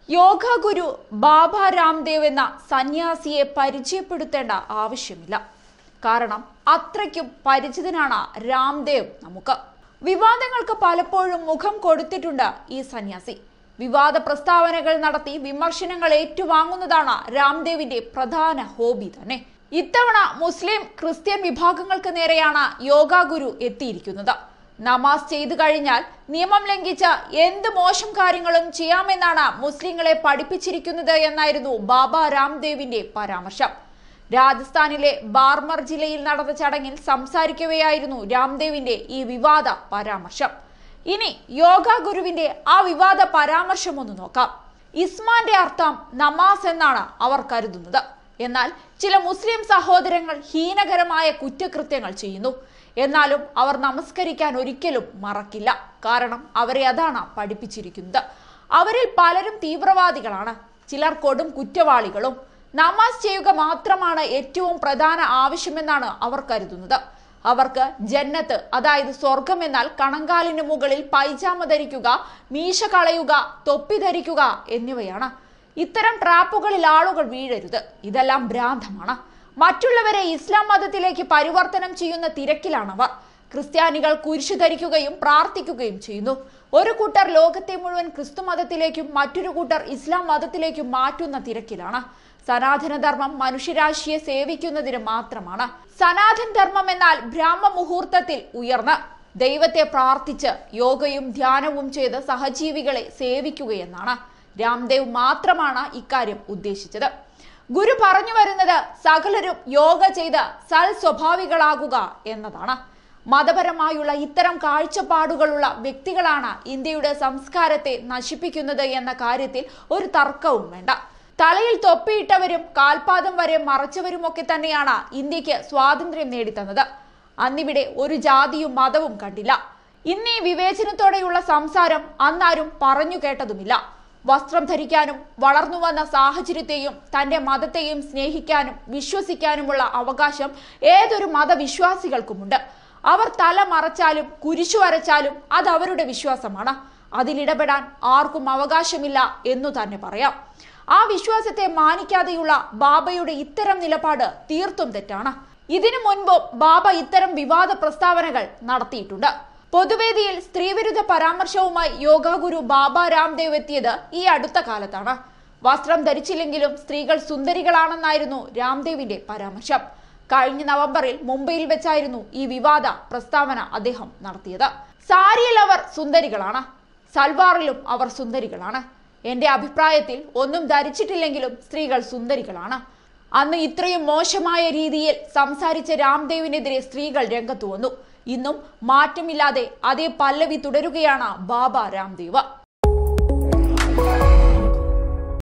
യോഗ ഗുരു ബാബ രാംദേവ് എന്ന സന്യാസിയെ പരിചയപ്പെടുത്തേണ്ട ആവശ്യമില്ല കാരണം അത്രയ്ക്കും പരിചിതനാണ് രാംദേവ് നമുക്ക് വിവാദങ്ങൾക്ക് പലപ്പോഴും മുഖം കൊടുത്തിട്ടുണ്ട് ഈ സന്യാസി വിവാദ പ്രസ്താവനകൾ നടത്തി വിമർശനങ്ങൾ ഏറ്റുവാങ്ങുന്നതാണ് രാംദേവിന്റെ പ്രധാന ഹോബി തന്നെ ഇത്തവണ മുസ്ലിം ക്രിസ്ത്യൻ വിഭാഗങ്ങൾക്ക് നേരെയാണ് യോഗ ഗുരു എത്തിയിരിക്കുന്നത് നമാസ് ചെയ്തു കഴിഞ്ഞാൽ നിയമം ലംഘിച്ച് എന്ത് മോശം കാര്യങ്ങളും ചെയ്യാമെന്നാണ് മുസ്ലിങ്ങളെ പഠിപ്പിച്ചിരിക്കുന്നത് എന്നായിരുന്നു ബാബ രാംദേവിന്റെ പരാമർശം രാജസ്ഥാനിലെ ബാർമർ ജില്ലയിൽ നടന്ന ചടങ്ങിൽ സംസാരിക്കവെയായിരുന്നു രാംദേവിന്റെ ഈ വിവാദ പരാമർശം ഇനി യോഗ ഗുരുവിന്റെ ആ വിവാദ പരാമർശം ഒന്ന് നോക്കാം ഇസ്മാന്റെ അർത്ഥം നമാസ് എന്നാണ് അവർ കരുതുന്നത് എന്നാൽ ചില മുസ്ലിം സഹോദരങ്ങൾ ഹീനകരമായ കുറ്റകൃത്യങ്ങൾ ചെയ്യുന്നു എന്നാലും അവർ നമസ്കരിക്കാൻ ഒരിക്കലും മറക്കില്ല കാരണം അവരെ അതാണ് പഠിപ്പിച്ചിരിക്കുന്നത് അവരിൽ പലരും തീവ്രവാദികളാണ് ചിലർ കൊടും കുറ്റവാളികളും നമാസ് ചെയ്യുക മാത്രമാണ് ഏറ്റവും പ്രധാന ആവശ്യമെന്നാണ് അവർ കരുതുന്നത് അവർക്ക് ജന്നത്ത് അതായത് സ്വർഗം എന്നാൽ കണങ്കാലിന് മുകളിൽ പൈജാമ ധരിക്കുക മീശ കളയുക തൊപ്പി ധരിക്കുക എന്നിവയാണ് ഇത്തരം ട്രാപ്പുകളിൽ ആളുകൾ വീഴരുത് ഇതെല്ലാം ഭ്രാന്തമാണ് മറ്റുള്ളവരെ ഇസ്ലാം മതത്തിലേക്ക് പരിവർത്തനം ചെയ്യുന്ന തിരക്കിലാണവർ ക്രിസ്ത്യാനികൾ കുരിശു ധരിക്കുകയും പ്രാർത്ഥിക്കുകയും ചെയ്യുന്നു ഒരു കൂട്ടർ ലോകത്തെ മുഴുവൻ ക്രിസ്തു മതത്തിലേക്കും മറ്റൊരു കൂട്ടർ ഇസ്ലാം മതത്തിലേക്കും മാറ്റുന്ന തിരക്കിലാണ് സനാതന ധർമ്മം മനുഷ്യരാശിയെ സേവിക്കുന്നതിന് മാത്രമാണ് സനാതൻ ധർമ്മം എന്നാൽ ബ്രാഹ്മ മുഹൂർത്തത്തിൽ ഉയർന്ന് ദൈവത്തെ പ്രാർത്ഥിച്ച് യോഗയും ധ്യാനവും ചെയ്ത് സഹജീവികളെ സേവിക്കുകയെന്നാണ് രാംദേവ് മാത്രമാണ് ഇക്കാര്യം ഉദ്ദേശിച്ചത് ഗുരു പറഞ്ഞു വരുന്നത് സകലരും യോഗ ചെയ്ത് സൽ സ്വഭാവികളാകുക എന്നതാണ് മതപരമായുള്ള ഇത്തരം കാഴ്ചപ്പാടുകളുള്ള വ്യക്തികളാണ് ഇന്ത്യയുടെ സംസ്കാരത്തെ നശിപ്പിക്കുന്നത് എന്ന കാര്യത്തിൽ ഒരു തർക്കവും വേണ്ട തലയിൽ തൊപ്പിയിട്ടവരും കാൽപാദം വരെ മറച്ചവരുമൊക്കെ തന്നെയാണ് ഇന്ത്യക്ക് സ്വാതന്ത്ര്യം നേടിത്തന്നത് അന്നിവിടെ ഒരു ജാതിയും മതവും കണ്ടില്ല ഇന്ന് ഈ വിവേചനത്തോടെയുള്ള സംസാരം അന്നാരും പറഞ്ഞു കേട്ടതുമില്ല വസ്ത്രം ധരിക്കാനും വളർന്നു വന്ന സാഹചര്യത്തെയും തന്റെ മതത്തെയും സ്നേഹിക്കാനും വിശ്വസിക്കാനുമുള്ള അവകാശം ഏതൊരു മതവിശ്വാസികൾക്കുമുണ്ട് അവർ തല മറച്ചാലും കുരിശു വരച്ചാലും അത് അവരുടെ വിശ്വാസമാണ് അതിലിടപെടാൻ ആർക്കും അവകാശമില്ല എന്നു തന്നെ പറയാം ആ വിശ്വാസത്തെ മാനിക്കാതെയുള്ള ബാബയുടെ ഇത്തരം നിലപാട് തീർത്തും തെറ്റാണ് ഇതിനു മുൻപും ബാബ ഇത്തരം വിവാദ പ്രസ്താവനകൾ നടത്തിയിട്ടുണ്ട് പൊതുവേദിയിൽ സ്ത്രീവിരുദ്ധ പരാമർശവുമായി യോഗ ഗുരു ബാബ രാംദേവ് എത്തിയത് ഈ അടുത്ത കാലത്താണ് വസ്ത്രം ധരിച്ചില്ലെങ്കിലും സ്ത്രീകൾ സുന്ദരികളാണെന്നായിരുന്നു രാംദേവിന്റെ പരാമർശം കഴിഞ്ഞ നവംബറിൽ മുംബൈയിൽ വെച്ചായിരുന്നു ഈ വിവാദ പ്രസ്താവന അദ്ദേഹം നടത്തിയത് സാരിയിൽ അവർ സുന്ദരികളാണ് സൽവാറിലും അവർ സുന്ദരികളാണ് എന്റെ അഭിപ്രായത്തിൽ ഒന്നും ധരിച്ചിട്ടില്ലെങ്കിലും സ്ത്രീകൾ സുന്ദരികളാണ് അന്ന് ഇത്രയും മോശമായ രീതിയിൽ സംസാരിച്ച രാംദേവിനെതിരെ സ്ത്രീകൾ രംഗത്തു വന്നു ഇന്നും മാറ്റമില്ലാതെ അതേ പല്ലവി തുടരുകയാണ് ബാബ രാംദേവ്